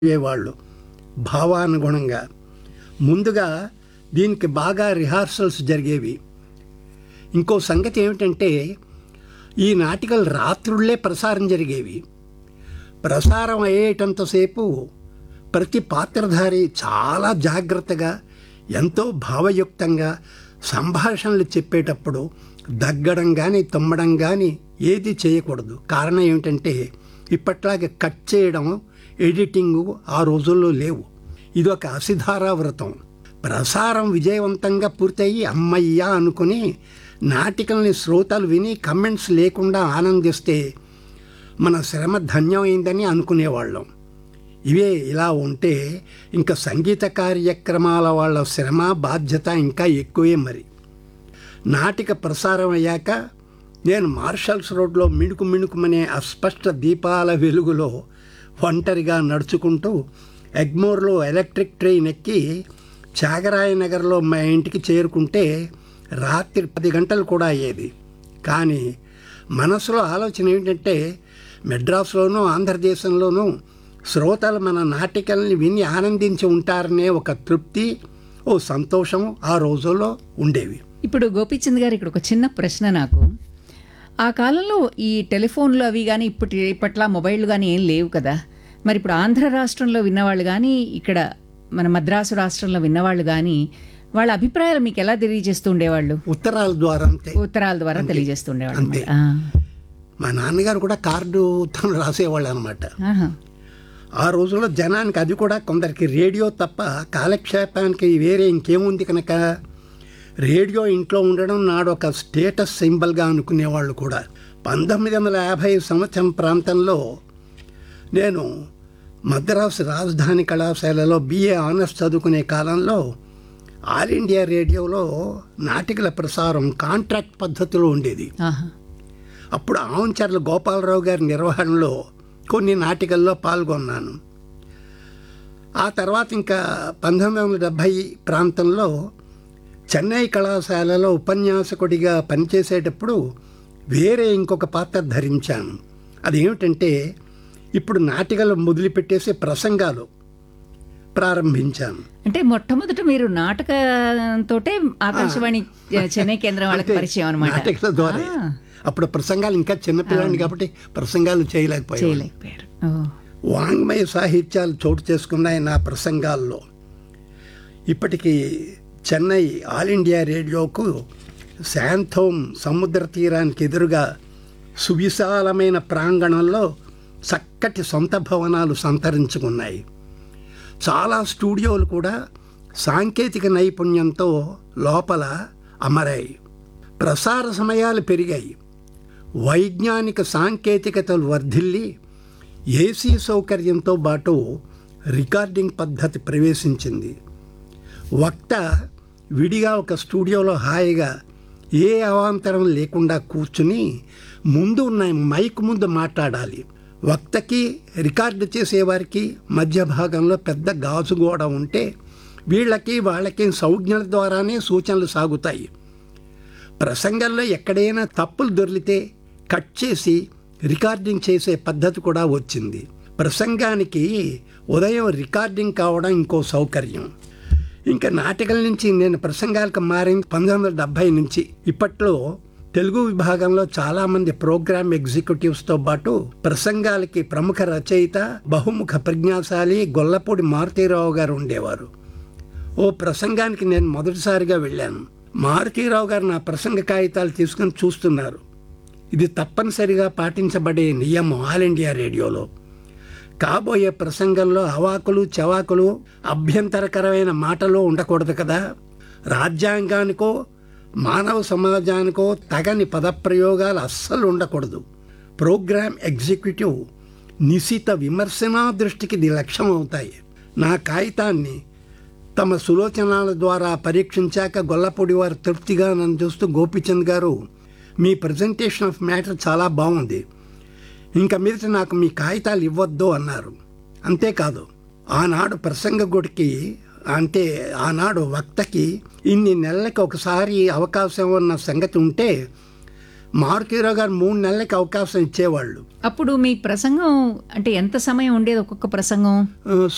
వాళ్ళు భావానుగుణంగా ముందుగా దీనికి బాగా రిహార్సల్స్ జరిగేవి ఇంకో సంగతి ఏమిటంటే ఈ నాటికలు రాత్రుళ్ళే ప్రసారం జరిగేవి ప్రసారం అయ్యేటంతసేపు ప్రతి పాత్రధారి చాలా జాగ్రత్తగా ఎంతో భావయుక్తంగా సంభాషణలు చెప్పేటప్పుడు దగ్గడం కానీ తుమ్మడం కానీ ఏది చేయకూడదు కారణం ఏమిటంటే ఇప్పట్లాగే కట్ చేయడం ఎడిటింగు ఆ రోజుల్లో లేవు ఇది ఒక అసిధారా వ్రతం ప్రసారం విజయవంతంగా పూర్తయి అమ్మయ్యా అనుకుని నాటికల్ని శ్రోతలు విని కమెంట్స్ లేకుండా ఆనందిస్తే మన శ్రమ ధన్యమైందని అనుకునేవాళ్ళం ఇవే ఇలా ఉంటే ఇంకా సంగీత కార్యక్రమాల వాళ్ళ శ్రమ బాధ్యత ఇంకా ఎక్కువే మరి నాటిక ప్రసారం అయ్యాక నేను మార్షల్స్ రోడ్లో మిణుకు మిణుకుమనే అస్పష్ట దీపాల వెలుగులో ఒంటరిగా నడుచుకుంటూ ఎగ్మోర్లో ఎలక్ట్రిక్ ట్రైన్ ఎక్కి త్యాగరాయ నగర్లో మా ఇంటికి చేరుకుంటే రాత్రి పది గంటలు కూడా అయ్యేది కానీ మనసులో ఆలోచన ఏంటంటే మెడ్రాస్లోనూ ఆంధ్రదేశంలోనూ శ్రోతలు మన నాటికల్ని విని ఆనందించి ఉంటారనే ఒక తృప్తి ఓ సంతోషం ఆ రోజుల్లో ఉండేవి ఇప్పుడు గోపీచంద్ గారు ఇక్కడ ఒక చిన్న ప్రశ్న నాకు ఆ కాలంలో ఈ టెలిఫోన్లు అవి కానీ ఇప్పటి ఇప్పట్లా మొబైల్ కానీ ఏం లేవు కదా మరి ఇప్పుడు ఆంధ్ర రాష్ట్రంలో విన్నవాళ్ళు కానీ ఇక్కడ మన మద్రాసు రాష్ట్రంలో విన్నవాళ్ళు కానీ వాళ్ళ అభిప్రాయాలు మీకు ఎలా తెలియజేస్తూ ఉండేవాళ్ళు ఉత్తరాల ద్వారా అంతే ఉత్తరాల ద్వారా తెలియజేస్తూ ఉండేవాళ్ళు అంతే. ఆ. మా నాన్నగారు కూడా కార్డు తను రాసేవాళ్ళు అనమాట ఆహా. ఆ రోజుల్లో జనానికి అది కూడా కొందరికి రేడియో తప్ప కాలక్షేపానికి వేరే ఇంకేముంది కనుక రేడియో ఇంట్లో ఉండడం నాడు ఒక స్టేటస్ సింబల్గా అనుకునేవాళ్ళు కూడా పంతొమ్మిది వందల యాభై సంవత్సరం ప్రాంతంలో నేను మద్రాసు రాజధాని కళాశాలలో బిఏ ఆనర్స్ చదువుకునే కాలంలో ఆల్ ఇండియా రేడియోలో నాటికల ప్రసారం కాంట్రాక్ట్ పద్ధతిలో ఉండేది ఆహా. అప్పుడు ఆవంచర్ల గోపాలరావు గారి నిర్వహణలో కొన్ని నాటికల్లో పాల్గొన్నాను ఆ తర్వాత ఇంకా పంతొమ్మిది వందల డెబ్భై ప్రాంతంలో చెన్నై కళాశాలలో ఉపన్యాసకుడిగా పనిచేసేటప్పుడు వేరే ఇంకొక పాత్ర ధరించాను అదేమిటంటే ఇప్పుడు నాటికలు మొదలుపెట్టేసి ప్రసంగాలు ప్రారంభించాను అంటే మొట్టమొదట మీరు నాటకంతోటే ఆకాశవాణి చెన్నై కేంద్రం వాళ్ళకి పరిచయం అనమాట నాటికల ద్వారా అప్పుడు ప్రసంగాలు ఇంకా చిన్నపిల్లని కాబట్టి ప్రసంగాలు చేయలేకపోయాను చేయలేకపోయారు ఓ. వాంగ్మయ సాహిత్యాలు చోటు చేసుకున్నాయి నా ప్రసంగాల్లో ఇప్పటికీ చెన్నై ఆల్ ఇండియా రేడియోకు శాంతోం సముద్ర తీరానికి ఎదురుగా సువిశాలమైన ప్రాంగణంలో చక్కటి సొంత భవనాలు సంతరించుకున్నాయి చాలా స్టూడియోలు కూడా సాంకేతిక నైపుణ్యంతో లోపల అమరాయి ప్రసార సమయాలు పెరిగాయి వైజ్ఞానిక సాంకేతికతలు వర్ధిల్లి ఏసీ సౌకర్యంతో పాటు రికార్డింగ్ పద్ధతి ప్రవేశించింది వక్త విడిగా ఒక స్టూడియోలో హాయిగా ఏ అవాంతరం లేకుండా కూర్చుని ముందు ఉన్న మైక్ ముందు మాట్లాడాలి వక్తకి రికార్డు చేసేవారికి మధ్య భాగంలో పెద్ద గాజు గోడ ఉంటే వీళ్ళకి వాళ్ళకి సంజ్ఞల ద్వారానే సూచనలు సాగుతాయి ప్రసంగంలో ఎక్కడైనా తప్పులు దొరికితే కట్ చేసి రికార్డింగ్ చేసే పద్ధతి కూడా వచ్చింది ప్రసంగానికి ఉదయం రికార్డింగ్ కావడం ఇంకో సౌకర్యం ఇంకా నాటికల నుంచి నేను ప్రసంగాలకు మారింది పంతొమ్మిది వందల డెబ్భై నుంచి ఇప్పట్లో తెలుగు విభాగంలో చాలామంది ప్రోగ్రామ్ ఎగ్జిక్యూటివ్స్తో పాటు ప్రసంగాలకి ప్రముఖ రచయిత బహుముఖ ప్రజ్ఞాశాలి గొల్లపూడి మారుతీరావు గారు ఉండేవారు ఓ ప్రసంగానికి నేను మొదటిసారిగా వెళ్ళాను మారుతీరావు గారు నా ప్రసంగ కాగితాలు తీసుకుని చూస్తున్నారు ఇది తప్పనిసరిగా పాటించబడే నియమం ఆల్ ఇండియా రేడియోలో కాబోయే ప్రసంగంలో అవాకులు చవాకులు అభ్యంతరకరమైన మాటలు ఉండకూడదు కదా రాజ్యాంగానికో మానవ సమాజానికో తగని పదప్రయోగాలు అస్సలు ఉండకూడదు ప్రోగ్రామ్ ఎగ్జిక్యూటివ్ నిశిత విమర్శనా దృష్టికి ఇది లక్ష్యం అవుతాయి నా కాగితాన్ని తమ సులోచనాల ద్వారా పరీక్షించాక గొల్లపూడి వారు తృప్తిగా నన్ను చూస్తూ గోపిచంద్ గారు మీ ప్రజెంటేషన్ ఆఫ్ మ్యాటర్ చాలా బాగుంది ఇంకా మీదట నాకు మీ కాగితాలు ఇవ్వద్దు అన్నారు అంతేకాదు ఆనాడు ప్రసంగకుడికి అంటే ఆనాడు వక్తకి ఇన్ని నెలలకి ఒకసారి అవకాశం ఉన్న సంగతి ఉంటే మారుతీరావు గారు మూడు నెలలకి అవకాశం ఇచ్చేవాళ్ళు అప్పుడు మీ ప్రసంగం అంటే ఎంత సమయం ఉండేది ఒక్కొక్క ప్రసంగం ఆ,